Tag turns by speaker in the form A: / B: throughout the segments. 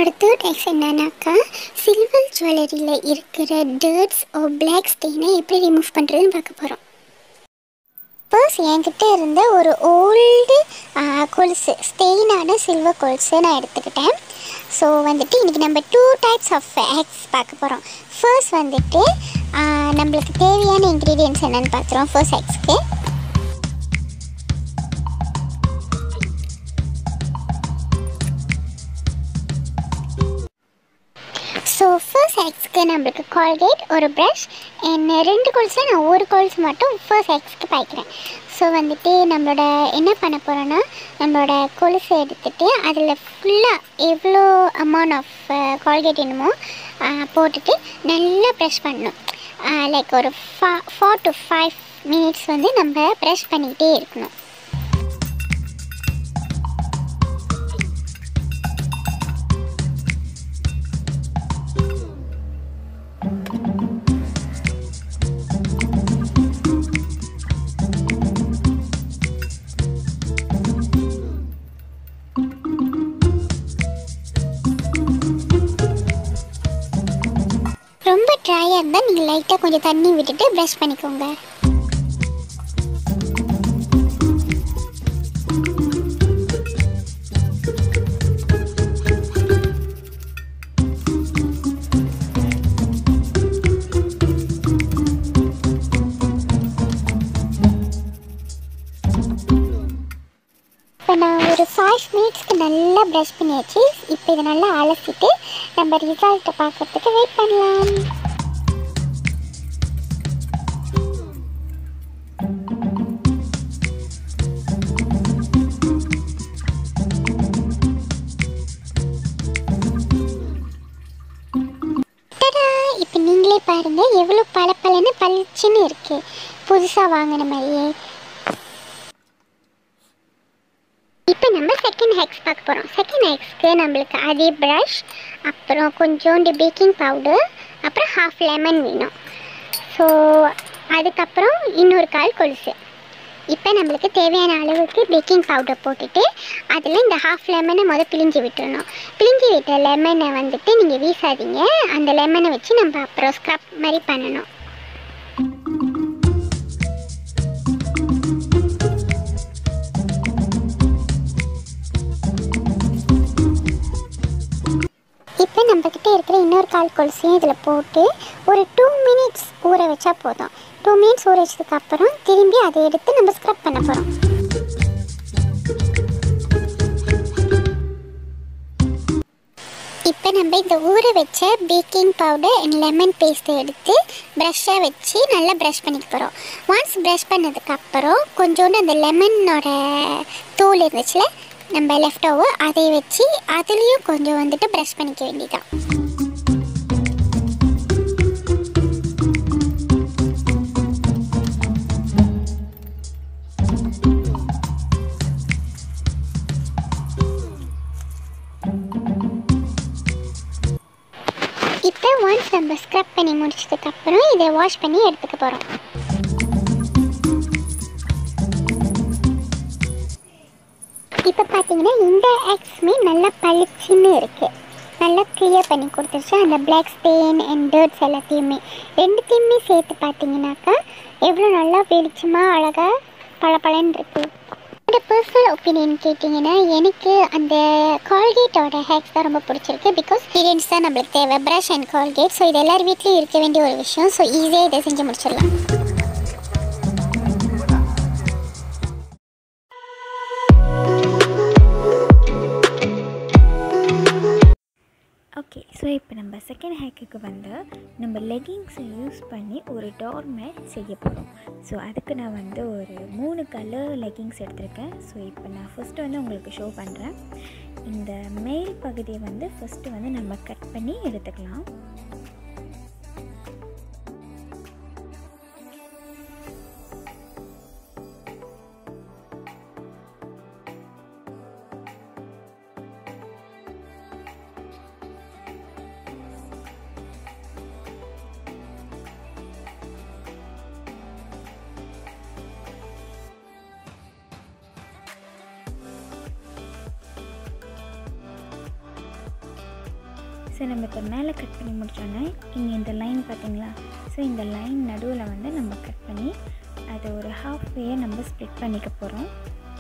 A: நம்மளோட third hacks என்னன்னாக்கா silver ஜுவல்லரியில் இருக்கிற டர்ட்ஸ் ஓ பிளாக் ஸ்டெயினை எப்படி ரிமூவ் பண்ணுறதுன்னு பார்க்க போகிறோம் ஃபர்ஸ்ட் என்கிட்ட இருந்த ஒரு ஓல்டு கொலுசு ஸ்டெயினான சில்வர் கொலுசு நான் எடுத்துக்கிட்டேன் ஸோ வந்துட்டு இன்றைக்கி நம்ம டூ டைப்ஸ் ஆஃப் ஹேக்ஸ் பார்க்க போகிறோம் ஃபர்ஸ்ட் வந்துட்டு ஆ, நம்மளுக்கு தேவையான இன்க்ரீடியன்ஸ் என்னென்னு பார்த்துருவோம் ஃபர்ஸ்ட் ஹேக்ஸ்க்கு ஸோ ஃபர்ஸ்ட் எக்ஸ்க்கு நம்மளுக்கு கால்கேட் ஒரு ப்ரஷ் என்ன ரெண்டு கோல்ஸில் நான் ஒரு கோல்ஸ் மட்டும் ஃபர்ஸ்ட் எக்ஸ்க்கு பாய்க்கிறேன் ஸோ வந்துட்டு நம்மளோட என்ன பண்ண போகிறோன்னா நம்மளோட கொலுசை எடுத்துட்டு அதில் ஃபுல்லாக எவ்வளோ அமௌண்ட் ஆஃப் கால்கேட் என்னமோ ஆஹ், போட்டுட்டு நல்லா ப்ரெஷ் பண்ணணும் லைக் ஒரு ஃபா ஃபோர் டு ஃபைவ் மினிட்ஸ் வந்து நம்ம ப்ரெஷ் பண்ணிக்கிட்டே இருக்கணும் ரொம்ப ட்ரையாக இருந்தால் நீங்கள் லைட்டாக கொஞ்சம் தண்ணி விட்டுட்டு ப்ரஷ் பண்ணிக்கோங்க இப்போ நான் ஒரு ஃபைவ் மினிட்ஸ்க்கு நல்லா ப்ரஷ் பண்ணியாச்சு இப்போ இதை நல்லா அலசிட்டு நம்ம ரிசல்ட்டை பார்க்கறதுக்கு வெயிட் பண்ணலாம் டடா இப்போ நீங்களே பாருங்க எவ்வளோ பளபளன்னு பளிச்சுன்னு இருக்கு புதுசாக வாங்கின மாதிரியே இப்போ நம்ம செகண்ட் ஹேக்ஸ் பார்க்க போகிறோம் செகண்ட் ஹேக்ஸ்க்கு நம்மளுக்கு அதே ப்ரஷ் அப்புறம் கொஞ்சோண்டு பேக்கிங் பவுடர் அப்புறம் ஹாஃப் லெமன் வேணும் ஸோ அதுக்கப்புறம் இன்னொரு கால் கொலுசு இப்போ நம்மளுக்கு தேவையான அளவுக்கு பேக்கிங் பவுடர் போட்டுட்டு அதில் இந்த ஹாஃப் லெமனை முத பிழிஞ்சு விட்டுறணும் பிழிஞ்சு விட்ட லெமனை வந்துட்டு நீங்கள் வீசாதீங்க அந்த லெமனை வச்சு நம்ம அப்புறம் ஸ்க்ரப் மாதிரி பண்ணணும் இப்போ நம்மக்கிட்ட இருக்கிற இன்னொரு கால் கொலுசையும் இதில் போட்டு ஒரு டூ மினிட்ஸ் ஊற வச்சா போதும் டூ மினிட்ஸ் ஊற வச்சதுக்கு அப்புறம் திரும்பி அதை எடுத்து நம்ம ஸ்க்ரப் பண்ண போகிறோம் இப்போ நம்ம இந்த ஊற வச்ச பேக்கிங் பவுடர் அண்ட் லெமன் பேஸ்ட்டை எடுத்து ப்ரஷ்ஷை வச்சு நல்லா ப்ரஷ் பண்ணிக்க போகிறோம் ஒன்ஸ் ப்ரஷ் பண்ணதுக்கப்புறம் கொஞ்சோண்டு அந்த லெமனோட தோல் இருந்துச்சுல நம்ம லெஃப்ட் ஓவர் அதை வச்சு அதுலேயும் கொஞ்சம் வந்துட்டு ப்ரஷ் பண்ணிக்க வேண்டியதான் இப்போ ஒன்ஸ் நம்ம ஸ்க்ரப் பண்ணி முடிச்சதுக்கப்புறம் இதை வாஷ் பண்ணி எடுத்துக்க போகிறோம் இப்போ பார்த்தீங்கன்னா இந்த ஆக்ஸுமே நல்லா பளிச்சுன்னு இருக்குது நல்லா கிளியர் பண்ணி கொடுத்துருச்சு அந்த பிளாக் ஸ்டெயின் அண்ட் டர்ட்ஸ் எல்லாத்தையுமே ரெண்டுத்தையுமே சேர்த்து பார்த்தீங்கன்னாக்கா எவ்வளோ நல்லா வெளிச்சமாக அழகாக பளபளன்னு இருக்கு என்னோட பர்சனல் ஒப்பீனியன் கேட்டிங்கன்னா எனக்கு அந்த கால்கேட்டோட ஹேக்ஸ் தான் ரொம்ப பிடிச்சிருக்கு பிகாஸ் இன்க்ரீடியன்ஸ் தான் நம்மளுக்கு தேவை ப்ரஷ் அண்ட் கால்கேட் ஸோ இது எல்லார் வீட்லேயும் இருக்க வேண்டிய ஒரு விஷயம் ஸோ ஈஸியாக இதை செஞ்சு முடிச்சிடலாம்
B: ஓகே ஸோ இப்போ நம்ம செகண்ட் ஹேக்குக்கு வந்து நம்ம லெகிங்ஸை யூஸ் பண்ணி ஒரு டோர் மேட் செய்ய போகிறோம் ஸோ அதுக்கு நான் வந்து ஒரு மூணு கலர் லெகிங்ஸ் எடுத்திருக்கேன் ஸோ இப்போ நான் ஃபஸ்ட்டு வந்து உங்களுக்கு ஷோ பண்ணுறேன் இந்த மேல் பகுதியை வந்து ஃபஸ்ட்டு வந்து நம்ம கட் பண்ணி எடுத்துக்கலாம் ஸோ நம்ம இப்போ மேலே கட் பண்ணி முடிச்சோன்னே இங்கே இந்த லைன் பார்த்தீங்களா ஸோ இந்த லைன் நடுவில் வந்து நம்ம கட் பண்ணி அதை ஒரு ஹாஃப் வேயை நம்ம ஸ்ப்ளிட் பண்ணிக்க போகிறோம்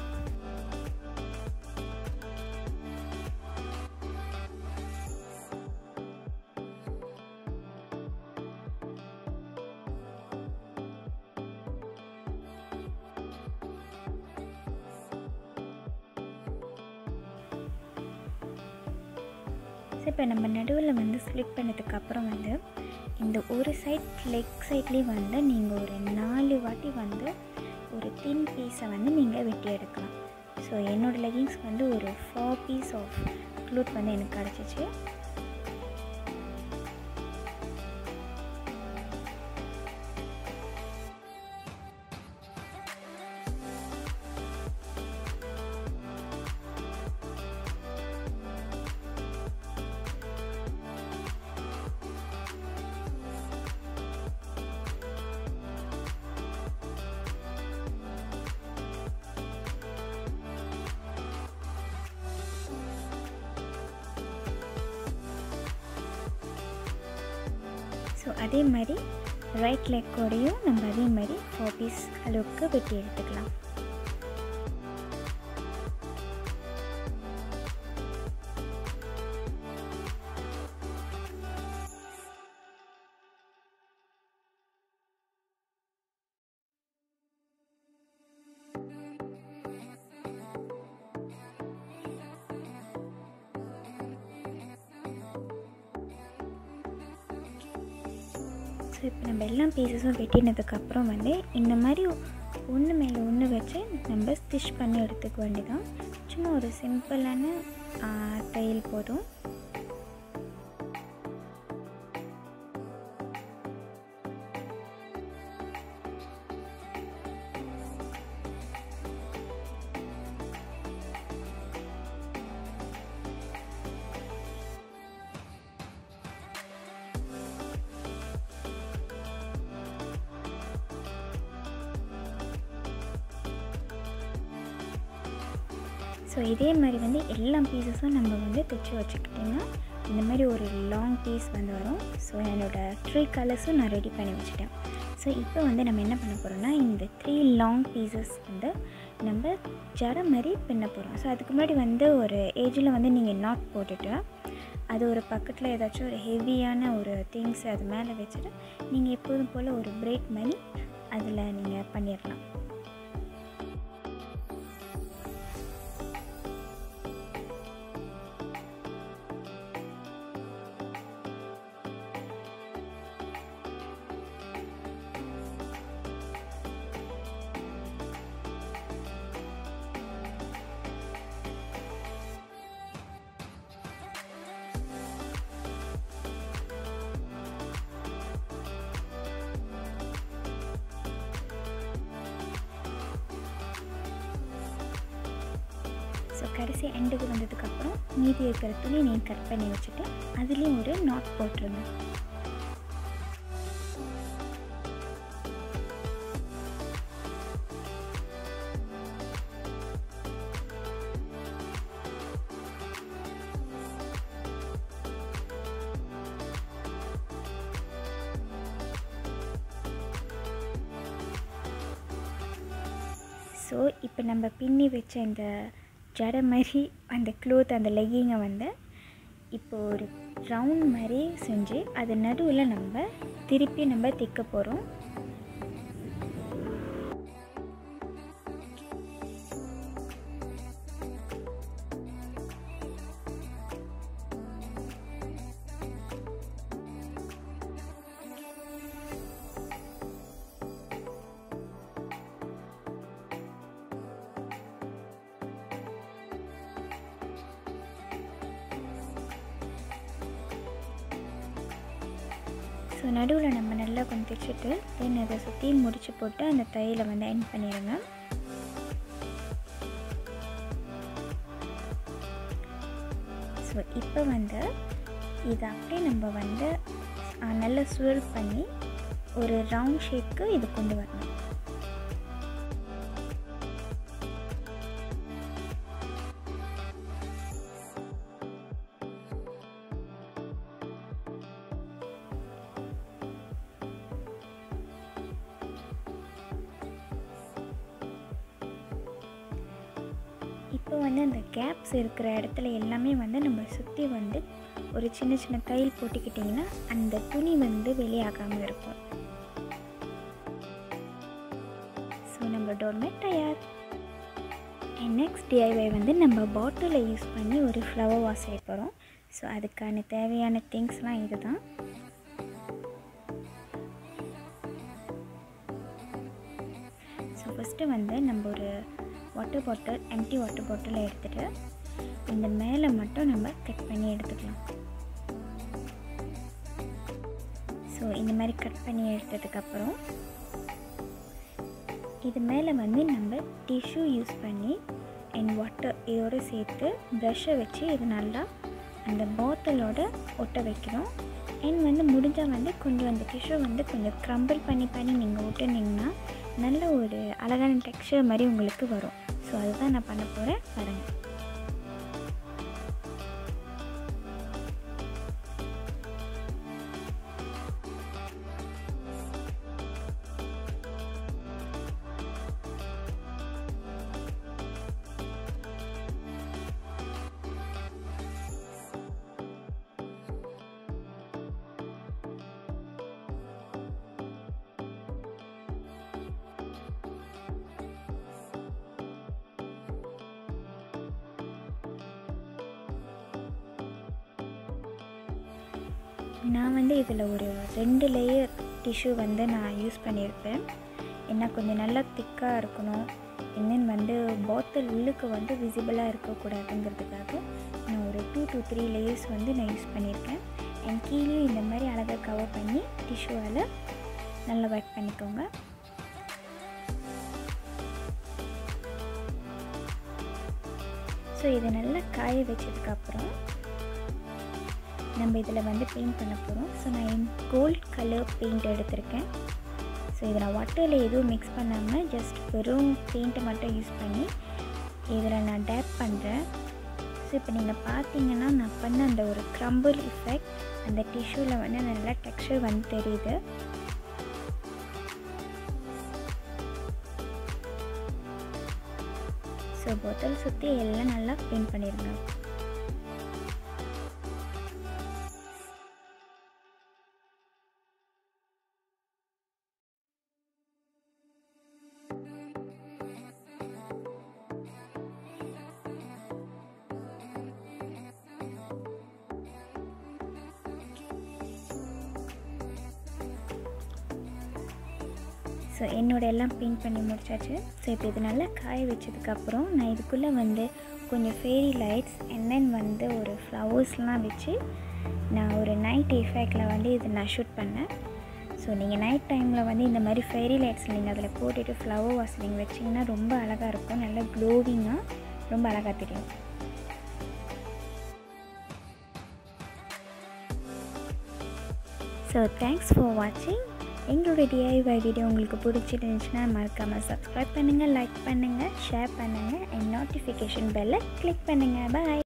B: ஸோ இப்போ நம்ம நடுவில் வந்து ஸ்ப்ளிட் பண்ணதுக்கப்புறம் வந்து இந்த ஒரு சைட் லெக் சைட்லேயும் வந்து நீங்கள் ஒரு நாலு வாட்டி வந்து ஒரு தின் பீஸை வந்து நீங்கள் வெட்டி எடுக்கலாம் ஸோ என்னோடய லெகிங்ஸ் வந்து ஒரு ஃபோர் பீஸ் ஆஃப் க்ளூத் வந்து எனக்கு கிடச்சிச்சு ஸோ அதே மாதிரி ரைட் லெக்கோடையும் நம்ம அதே மாதிரி ஃபோர் பீஸ் அளவுக்கு வெட்டி எடுத்துக்கலாம் ஸோ இப்போ நம்ம எல்லா பீசஸும் வெட்டினதுக்கப்புறம் வந்து இந்த மாதிரி ஒன்று மேலே ஒன்று வச்சு நம்ம ஸ்டிச் பண்ணி எடுத்துக்க வேண்டியதான் சும்மா ஒரு சிம்பிளான ஆ, தையல் போதும் ஸோ இதே மாதிரி வந்து எல்லா பீசஸும் நம்ம வந்து தைச்சி வச்சுக்கிட்டிங்கன்னா இந்த மாதிரி ஒரு லாங் பீஸ் வந்து வரும் ஸோ என்னோடய த்ரீ கலர்ஸும் நான் ரெடி பண்ணி வச்சுட்டேன் ஸோ இப்போ வந்து நம்ம என்ன பண்ண போகிறோம்னா இந்த த்ரீ லாங் பீசஸ் வந்து நம்ம ஜர மாதிரி பின்ன போகிறோம் ஸோ அதுக்கு முன்னாடி வந்து ஒரு ஏஜில் வந்து நீங்கள் நாட் போட்டுட்டு அது ஒரு பக்கத்தில் ஏதாச்சும் ஒரு ஹெவியான ஒரு திங்ஸ் அது மேலே வச்சுட்டு நீங்கள் எப்போதும் போல் ஒரு பிரேக் மாதிரி அதில் நீங்கள் பண்ணிடலாம் ஸோ கடைசி எண்டுக்கு வந்ததுக்கப்புறம் மீதி இருக்கிற துணி நீங்கள் கட் பண்ணி வச்சுட்டு அதுலேயும் ஒரு நாட் போட்டுருங்க ஸோ இப்போ நம்ம பின்னி வச்ச இந்த ஜடை மாதிரி அந்த க்ளோத் அந்த லெகிங்கை வந்து இப்போ ஒரு ரவுண்ட் மாதிரி செஞ்சு அது நடுவில் நம்ம திருப்பி நம்ம தைக்க போகிறோம் ஸோ நடுவில் நம்ம நல்லா கொஞ்சம் தைச்சிட்டு தென் அதை சுற்றி முடிச்சு போட்டு அந்த தையலை வந்து எண்ட் பண்ணிடுங்க ஸோ இப்போ வந்து இதை அப்படியே நம்ம வந்து ஆ, நல்லா சுழல் பண்ணி ஒரு ரவுண்ட் ஷேப்க்கு இது கொண்டு வரணும் இப்போ வந்து அந்த கேப்ஸ் இருக்கிற இடத்துல எல்லாமே வந்து நம்ம சுற்றி வந்து ஒரு சின்ன சின்ன தையல் போட்டுக்கிட்டிங்கன்னா அந்த துணி வந்து வெளியாகாமல் இருக்கும் ஸோ நம்ம டோர்மேட் தயார் அண்ட் நெக்ஸ்ட் டிஐவை வந்து நம்ம பாட்டிலை யூஸ் பண்ணி ஒரு ஃப்ளவர் வாஷ் செய்ய போகிறோம் ஸோ அதுக்கான தேவையான திங்ஸ்லாம் இது தான் ஸோ ஃபஸ்ட்டு வந்து நம்ம ஒரு வாட்டர் பாட்டில் எம்டி வாட்டர் பாட்டிலை எடுத்துகிட்டு இந்த மேலே மட்டும் நம்ம கட் பண்ணி எடுத்துக்கலாம் ஸோ இந்த மாதிரி கட் பண்ணி எடுத்ததுக்கப்புறம் இது மேலே வந்து நம்ம டிஷ்யூ யூஸ் பண்ணி அண்ட் வாட்டர் இதோடு சேர்த்து ப்ரஷ்ஷை வச்சு இது நல்லா அந்த பாட்டிலோட ஒட்ட வைக்கிறோம் அண்ட் வந்து முடிஞ்சால் வந்து கொஞ்சம் அந்த டிஷ்யூ வந்து கொஞ்சம் க்ரம்பிள் பண்ணி பண்ணி நீங்கள் ஒட்டுனீங்கன்னா நல்ல ஒரு அழகான டெக்ஸ்சர் மாதிரி உங்களுக்கு வரும் ஸோ அதுதான் நான் பண்ண போகிறேன் பாருங்கள் நான் வந்து இதில் ஒரு ரெண்டு லேயர் டிஷ்யூ வந்து நான் யூஸ் பண்ணியிருப்பேன் ஏன்னா கொஞ்சம் நல்லா திக்காக இருக்கணும் இன்னும் வந்து பாட்டில் உள்ளுக்கு வந்து விசிபிளாக இருக்கக்கூடாதுங்கிறதுக்காக நான் ஒரு டூ டு த்ரீ லேயர்ஸ் வந்து நான் யூஸ் பண்ணியிருக்கேன் அண்ட் கீழே இந்த மாதிரி அழகாக கவர் பண்ணி டிஷ்யூவால் நல்லா ஒர்க் பண்ணிக்கோங்க ஸோ இதை நல்லா காய வச்சதுக்கப்புறம் நம்ம இதில் வந்து பெயிண்ட் பண்ண போகிறோம் ஸோ நான் கோல்ட் கலர் பெயிண்ட் எடுத்திருக்கேன் ஸோ இதை நான் வாட்டரில் எதுவும் மிக்ஸ் பண்ணாமல் ஜஸ்ட் வெறும் பெயிண்ட்டை மட்டும் யூஸ் பண்ணி இதில் நான் டேப் பண்ணுறேன் ஸோ இப்போ நீங்கள் பார்த்தீங்கன்னா நான் பண்ண அந்த ஒரு க்ரம்பிள் எஃபெக்ட் அந்த டிஷ்யூவில் வந்து நல்லா டெக்ஸ்சர் வந்து தெரியுது ஸோ பொத்தல் சுற்றி எல்லாம் நல்லா பெயிண்ட் பண்ணிடுங்க ஸோ என்னோட எல்லாம் பெயிண்ட் பண்ணி முடிச்சாச்சு ஸோ இப்போ இது நல்லா காய வச்சதுக்கப்புறம் நான் இதுக்குள்ளே வந்து கொஞ்சம் ஃபேரி லைட்ஸ் அண்ட் தென் வந்து ஒரு ஃப்ளவர்ஸ்லாம் வச்சு நான் ஒரு நைட் எஃபெக்டில் வந்து இது நான் ஷூட் பண்ணேன் ஸோ நீங்கள் நைட் டைமில் வந்து இந்த மாதிரி ஃபேரி லைட்ஸ் நீங்கள் அதில் போட்டுட்டு ஃப்ளவர் வாஸ் நீங்கள் வச்சிங்கன்னா ரொம்ப அழகாக இருக்கும் நல்லா க்ளோவிங்காக ரொம்ப அழகாக தெரியும் ஸோ தேங்க்ஸ் ஃபார் வாட்சிங் எங்களோட டிஐஒய் வீடியோ உங்களுக்கு பிடிச்சிருந்துச்சுன்னா மறக்காமல் சப்ஸ்கிரைப் பண்ணுங்கள் லைக் பண்ணுங்கள் ஷேர் பண்ணுங்கள் அண்ட் நோட்டிஃபிகேஷன் பெல்லை கிளிக் பண்ணுங்கள் பாய்